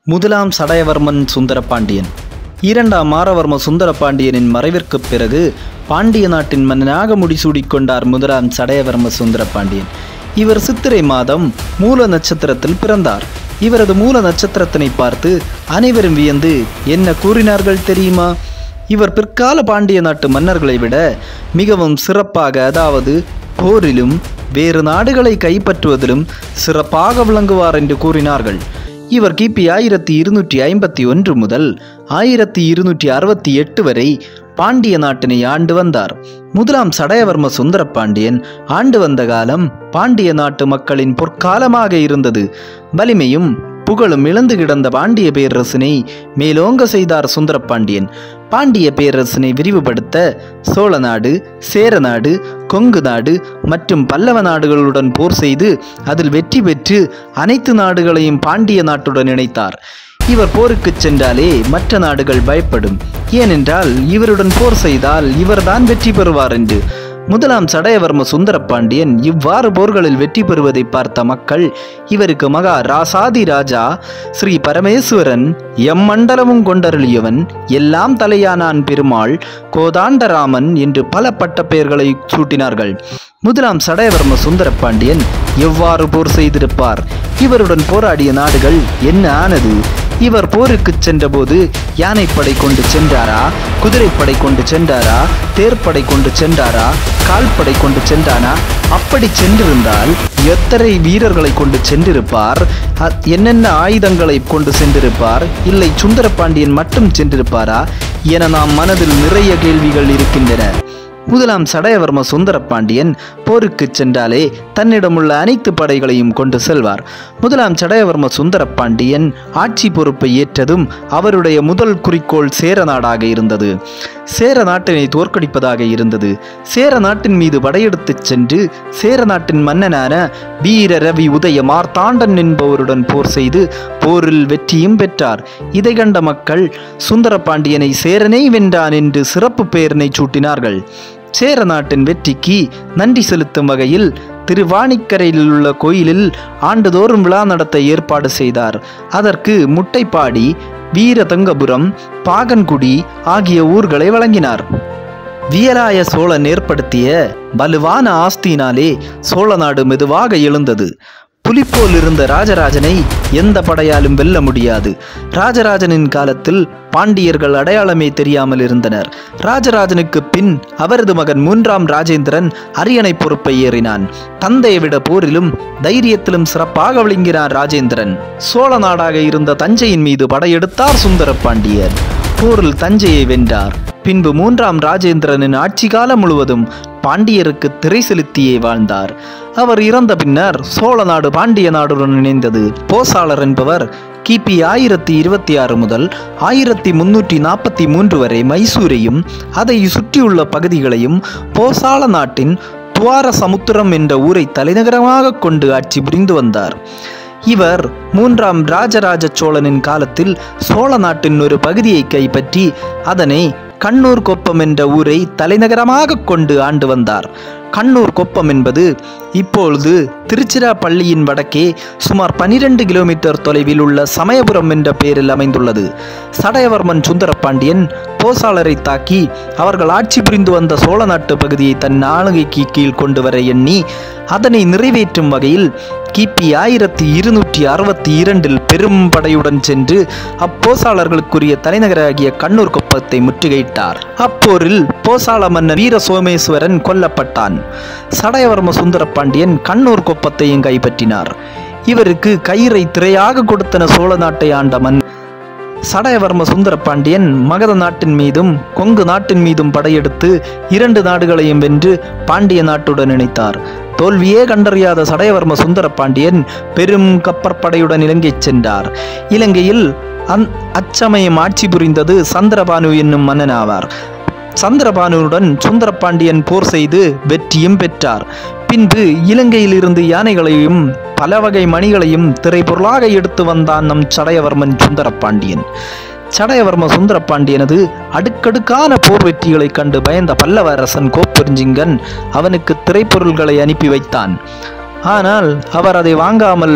முதலாம் சடையவர்மன் சுந்தரபாண்டியன் இரண்டாம் மாரவர்ம சுந்தரபாண்டியனின் மறைவிற்குப் பிறகு பாண்டிய நாட்டின் மன்னனாக முடிசூடிக்கொண்டார் முதலாம் சடையவர்ம சுந்தரபாண்டியன் இவர் சித்திரை மாதம் மூல நட்சத்திரத்தில் பிறந்தார் இவரது மூல நட்சத்திரத்தினை பார்த்து அனைவரும் வியந்து என்ன கூறினார்கள் தெரியுமா இவர் பிற்கால பாண்டிய நாட்டு மன்னர்களை விட மிகவும் சிறப்பாக அதாவது போரிலும் வேறு நாடுகளை கைப்பற்றுவதிலும் சிறப்பாக விளங்குவார் என்று கூறினார்கள் இவர் கிபி ஆயிரத்தி இருநூற்றி ஐம்பத்தி ஒன்று முதல் ஆயிரத்தி இருநூற்றி அறுபத்தி எட்டு வரை பாண்டிய நாட்டினை ஆண்டு வந்தார் முதலாம் சடையவர்ம சுந்தர பாண்டியன் ஆண்டு வந்த காலம் பாண்டிய நாட்டு மக்களின் பொற்காலமாக இருந்தது வலிமையும் புகழும் இழந்து கிடந்த பாண்டிய பேரரசினை மேலோங்க செய்தார் சுந்தரபாண்டியன் பாண்டிய பேரரசினை விரிவுபடுத்த சோழ நாடு சேர நாடு கொங்கு நாடு மற்றும் பல்லவ நாடுகளுடன் போர் செய்து அதில் வெற்றி பெற்று அனைத்து நாடுகளையும் பாண்டிய நாட்டுடன் இணைத்தார் இவர் போருக்குச் சென்றாலே மற்ற நாடுகள் பயப்படும் ஏனென்றால் இவருடன் போர் செய்தால் இவர்தான் வெற்றி பெறுவார் என்று முதலாம் சடையவர்ம சுந்தரபாண்டியன் இவ்வாறு போர்களில் வெற்றி பெறுவதை பார்த்த மக்கள் இவருக்கு மகா ராசாதி ராஜா ஸ்ரீ பரமேஸ்வரன் எம்மண்டலமும் கொண்டருளியவன் எல்லாம் தலையானான் பெருமாள் கோதாண்டராமன் என்று பல பட்ட பெயர்களை சூட்டினார்கள் முதலாம் சடையவர்ம சுந்தரபாண்டியன் எவ்வாறு போர் செய்திருப்பார் இவருடன் போராடிய நாடுகள் என்ன ஆனது இவர் போருக்கு சென்றபோது யானைப்படை கொண்டு சென்றாரா குதிரைப்படை கொண்டு சென்றாரா தேர்ப்படை கொண்டு சென்றாரா கால்படை கொண்டு சென்றானா அப்படி சென்றிருந்தால் எத்தனை வீரர்களை கொண்டு சென்றிருப்பார் அ- என்னென்ன ஆயுதங்களை கொண்டு சென்றிருப்பார் இல்லை சுந்தரபாண்டியன் மட்டும் சென்றிருப்பாரா என நாம் மனதில் நிறைய கேள்விகள் இருக்கின்றன முதலாம் சடையவர்ம சுந்தரபாண்டியன் போருக்கு சென்றாலே தன்னிடமுள்ள அனைத்து படைகளையும் கொண்டு செல்வார் முதலாம் சடையவர்ம சுந்தரபாண்டியன் ஆட்சி பொறுப்பை ஏற்றதும் அவருடைய முதல் குறிக்கோள் சேர நாடாக இருந்தது சேர நாட்டினை தோற்கடிப்பதாக இருந்தது சேர நாட்டின் மீது படையெடுத்துச் சென்று சேர நாட்டின் மன்னனான வீர ரவி உதய மார்த்தாண்டன் என்பவருடன் போர் செய்து போரில் வெற்றியும் பெற்றார் இதை கண்ட மக்கள் சுந்தரபாண்டியனை சேரனே வென்றான் என்று சிறப்பு பெயரினை சூட்டினார்கள் சேர நாட்டின் வெற்றிக்கு நன்றி செலுத்தும் வகையில் திருவாணிக்கரையில் உள்ள கோயிலில் ஆண்டுதோறும் விழா நடத்த ஏற்பாடு செய்தார் அதற்கு முட்டைப்பாடி வீரதங்கபுரம் பாகன்குடி ஆகிய ஊர்களை வழங்கினார் வியலாய சோழன் ஏற்படுத்திய வலுவான ஆஸ்தியினாலே சோழ நாடு மெதுவாக எழுந்தது புலிப்போல் இருந்த ராஜராஜனை எந்த படையாலும் வெல்ல முடியாது ராஜராஜனின் காலத்தில் பாண்டியர்கள் அடையாளமே தெரியாமல் இருந்தனர் ராஜராஜனுக்கு பின் அவரது மகன் மூன்றாம் ராஜேந்திரன் அரியணை பொறுப்பை ஏறினான் தந்தையை விட போரிலும் தைரியத்திலும் சிறப்பாக விளங்கினார் ராஜேந்திரன் சோழ நாடாக இருந்த தஞ்சையின் மீது படையெடுத்தார் சுந்தர பாண்டியர் போரில் தஞ்சையை வென்றார் பின்பு மூன்றாம் ராஜேந்திரனின் ஆட்சி காலம் முழுவதும் பாண்டியருக்கு திரை செலுத்தியே வாழ்ந்தார் அவர் இறந்த பின்னர் சோழ நாடு பாண்டிய நாடுடன் இணைந்தது போசாளர் என்பவர் கிபி ஆயிரத்தி இருபத்தி ஆறு முதல் ஆயிரத்தி முன்னூற்றி நாற்பத்தி மூன்று வரை மைசூரையும் அதை சுற்றியுள்ள பகுதிகளையும் போசாள நாட்டின் துவார சமுத்திரம் என்ற ஊரை தலைநகரமாக கொண்டு ஆட்சி புரிந்து வந்தார் இவர் மூன்றாம் ராஜராஜ சோழனின் காலத்தில் சோழ நாட்டின் ஒரு பகுதியை கைப்பற்றி அதனை கண்ணூர் கொப்பம் என்ற ஊரை தலைநகரமாக கொண்டு ஆண்டு வந்தார் கண்ணூர் கொப்பம் என்பது இப்பொழுது திருச்சிராப்பள்ளியின் வடக்கே சுமார் 12 கிலோமீட்டர் தொலைவில் உள்ள சமயபுரம் என்ற பெயரில் அமைந்துள்ளது சடையவர்மன் சுந்தரபாண்டியன் போசாளரை தாக்கி அவர்கள் ஆட்சி புரிந்து வந்த சோழ நாட்டு பகுதியை தன் ஆளுகைக்கு கீழ் கொண்டு வர எண்ணி அதனை நிறைவேற்றும் வகையில் கிபி ஆயிரத்தி இருநூற்றி அறுபத்தி இரண்டில் பெரும் படையுடன் சென்று அப்போசாளர்களுக்குரிய தலைநகராகிய கண்ணூர் கொப்பத்தை முற்றுகையிட்டார் அப்போரில் போசாள மன்னர் வீர சோமேஸ்வரன் கொல்லப்பட்டான் சடையவர்ம சுந்தரபாண்டியன் கண்ணூர் கொப்பத்தையும் கைப்பற்றினார் இவருக்கு கயிறை திரையாக கொடுத்தன சோழ நாட்டை ஆண்ட மன் சடையவர்ம சுந்தரபாண்டியன் மகத நாட்டின் மீதும் கொங்கு நாட்டின் மீதும் படையெடுத்து இரண்டு நாடுகளையும் வென்று பாண்டிய நாட்டுடன் இணைத்தார் தோல்வியே கண்டறியாத சடையவர்ம சுந்தரபாண்டியன் பெரும் கப்பற்படையுடன் இலங்கை சென்றார் இலங்கையில் அந் அச்சமயம் ஆட்சி புரிந்தது சந்திரபானு என்னும் மன்னன் ஆவார் சந்திரபானுவுடன் சுந்தரபாண்டியன் போர் செய்து வெற்றியும் பெற்றார் பின்பு இலங்கையிலிருந்து யானைகளையும் பல வகை மணிகளையும் திரைப்பொருளாக எடுத்து வந்தான் நம் சடையவர்மன் சுந்தரபாண்டியன் சடையவர்ம சுந்தரபாண்டியனது அடுக்கடுக்கான போர் வெற்றிகளைக் கண்டு பயந்த பல்லவ அரசன் கோப்பெருஞ்சிங்கன் அவனுக்கு திரைப்பொருள்களை அனுப்பி வைத்தான் ஆனால் அவர் அதை வாங்காமல்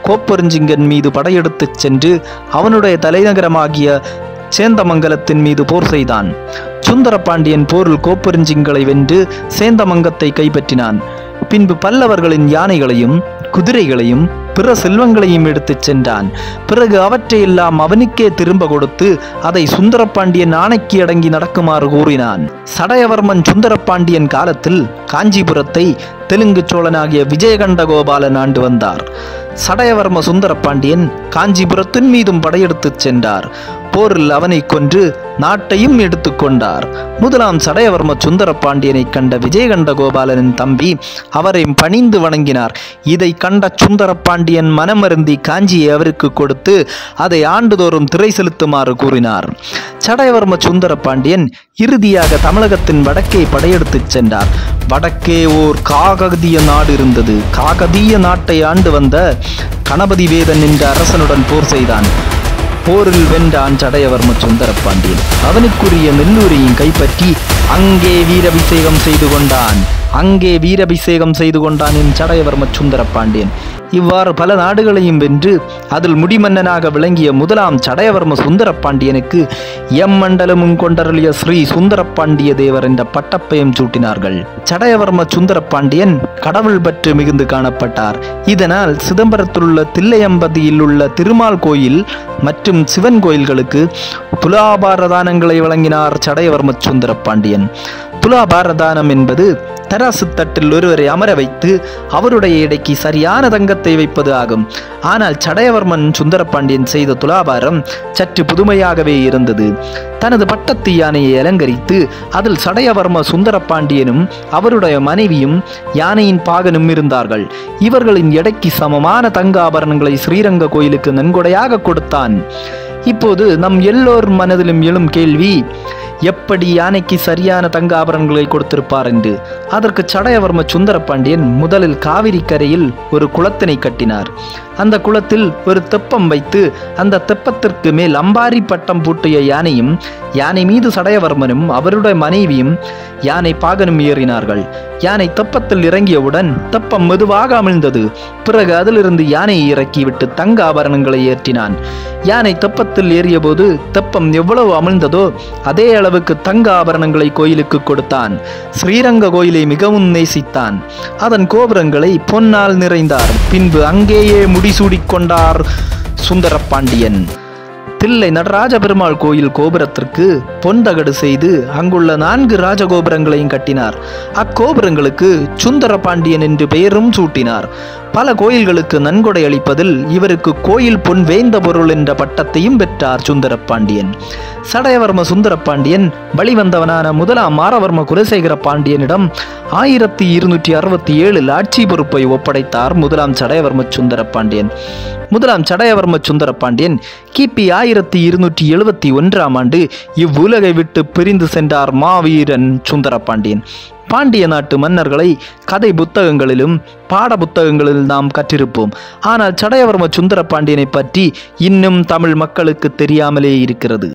கோப்பெருஞ்சிங்கன் மீது படையெடுத்துச் சென்று அவனுடைய தலைநகரமாகிய சேந்தமங்கலத்தின் மீது போர் செய்தான் சுந்தரபாண்டியன் போரில் கோப்பெருஞ்சிங்களை வென்று சேந்தமங்கத்தை கைப்பற்றினான் பின்பு பல்லவர்களின் யானைகளையும் குதிரைகளையும் பிற செல்வங்களையும் எடுத்துச் சென்றான் பிறகு அவற்றையெல்லாம் அவனுக்கே திரும்ப கொடுத்து அதை சுந்தரபாண்டியன் ஆணைக்கு அடங்கி நடக்குமாறு கூறினான் சடையவர்மன் சுந்தரபாண்டியன் காலத்தில் காஞ்சிபுரத்தை தெலுங்கு சோழனாகிய விஜயகண்ட கோபாலன் ஆண்டு வந்தார் சடையவர்ம சுந்தரபாண்டியன் காஞ்சிபுரத்தின் மீதும் படையெடுத்துச் சென்றார் போரில் அவனை கொன்று நாட்டையும் எடுத்துக்கொண்டார் முதலாம் சடையவர்ம சுந்தரபாண்டியனை கண்ட விஜயகண்ட கோபாலனின் தம்பி அவரை பணிந்து வணங்கினார் இதை கண்ட சுந்தரபாண்டியன் மனமருந்தி காஞ்சியை அவருக்கு கொடுத்து அதை ஆண்டுதோறும் திரை செலுத்துமாறு கூறினார் சடையவர்ம சுந்தரபாண்டியன் இறுதியாக தமிழகத்தின் வடக்கே படையெடுத்துச் சென்றார் வடக்கே ஓர் காகதிய நாடு இருந்தது காகதிய நாட்டை ஆண்டு வந்த கணபதி வேதன் என்ற அரசனுடன் போர் செய்தான் போரில் வென்றான் சடையவர்ம சுந்தரபாண்டியன் அவனுக்குரிய நெல்லூரையும் கைப்பற்றி அங்கே வீரபிஷேகம் செய்து கொண்டான் அங்கே வீரபிஷேகம் செய்து கொண்டான் என் சடையவர்ம சுந்தரபாண்டியன் இவ்வாறு பல நாடுகளையும் வென்று அதில் முடிமன்னனாக விளங்கிய முதலாம் சடையவர்ம சுந்தரபாண்டியனுக்கு எம்மண்டலமும் கொண்டருளிய ஸ்ரீ சுந்தரபாண்டிய தேவர் என்ற பட்டப்பெயம் சூட்டினார்கள் சடையவர்ம சுந்தரபாண்டியன் கடவுள் பற்று மிகுந்து காணப்பட்டார் இதனால் சிதம்பரத்திலுள்ள தில்லையம்பதியில் உள்ள திருமால் கோயில் மற்றும் சிவன் கோயில்களுக்கு துலாபாரதானங்களை வழங்கினார் சடையவர்ம சுந்தரபாண்டியன் துலாபாரதானம் என்பது தராசு தட்டில் ஒருவரை அமர வைத்து அவருடைய எடைக்கு சரியான தங்கத்தை வைப்பது ஆகும் ஆனால் சடையவர்மன் சுந்தரபாண்டியன் செய்த துலாபாரம் சற்று புதுமையாகவே இருந்தது தனது பட்டத்து யானையை அலங்கரித்து அதில் சடையவர்ம சுந்தரபாண்டியனும் அவருடைய மனைவியும் யானையின் பாகனும் இருந்தார்கள் இவர்களின் எடைக்கு சமமான தங்க ஆபரணங்களை ஸ்ரீரங்க கோயிலுக்கு நன்கொடையாக கொடுத்தான் இப்போது நம் எல்லோர் மனதிலும் எழும் கேள்வி எப்படி யானைக்கு சரியான தங்க ஆபரணங்களை கொடுத்திருப்பார் என்று அதற்கு சடையவர்ம சுந்தரபாண்டியன் முதலில் காவிரி கரையில் ஒரு குளத்தினை கட்டினார் அந்த குளத்தில் ஒரு தெப்பம் வைத்து அந்த தெப்பத்திற்கு மேல் அம்பாரி பட்டம் பூட்டிய யானையும் யானை மீது சடையவர்மனும் அவருடைய மனைவியும் யானை பாகனும் ஏறினார்கள் யானை தெப்பத்தில் இறங்கியவுடன் தெப்பம் மெதுவாக அமிழ்ந்தது பிறகு அதிலிருந்து யானையை இறக்கிவிட்டு தங்க ஆபரணங்களை ஏற்றினான் யானை தெப்பத்தில் ஏறியபோது தெப்பம் எவ்வளவு அமிழ்ந்ததோ அதே அளவுக்கு தங்க ஆபரணங்களை கோயிலுக்கு கொடுத்தான் ஸ்ரீரங்க கோயிலை மிகவும் நேசித்தான் அதன் கோபுரங்களை பொன்னால் நிறைந்தார் பின்பு அங்கேயே முடிசூடிக் கொண்டார் சுந்தரபாண்டியன் தில்லை நடராஜ பெருமாள் கோயில் கோபுரத்திற்கு பொன்தகடு செய்து அங்குள்ள நான்கு ராஜகோபுரங்களையும் கட்டினார் அக்கோபுரங்களுக்கு சுந்தர பாண்டியன் என்று பெயரும் சூட்டினார் பல கோயில்களுக்கு நன்கொடை அளிப்பதில் இவருக்கு கோயில் பொன் வேந்த பொருள் என்ற பட்டத்தையும் பெற்றார் சுந்தர பாண்டியன் சடையவர்ம சுந்தர பாண்டியன் வழிவந்தவனான முதலாம் மாரவர்ம குலசேகர பாண்டியனிடம் ஆயிரத்தி இருநூற்றி அறுபத்தி ஏழில் ஆட்சி பொறுப்பை ஒப்படைத்தார் முதலாம் சடையவர்ம சுந்தர பாண்டியன் முதலாம் சடையவர்ம சுந்தர பாண்டியன் கிபி ஆயிரத்தி இருநூற்றி எழுபத்தி ஒன்றாம் ஆண்டு இவ்வுலகை விட்டு பிரிந்து சென்றார் மாவீரன் சுந்தர பாண்டியன் பாண்டிய நாட்டு மன்னர்களை கதை புத்தகங்களிலும் பாட புத்தகங்களில் நாம் கற்றிருப்போம் ஆனால் சடையவர்ம சுந்தர பாண்டியனை பற்றி இன்னும் தமிழ் மக்களுக்கு தெரியாமலே இருக்கிறது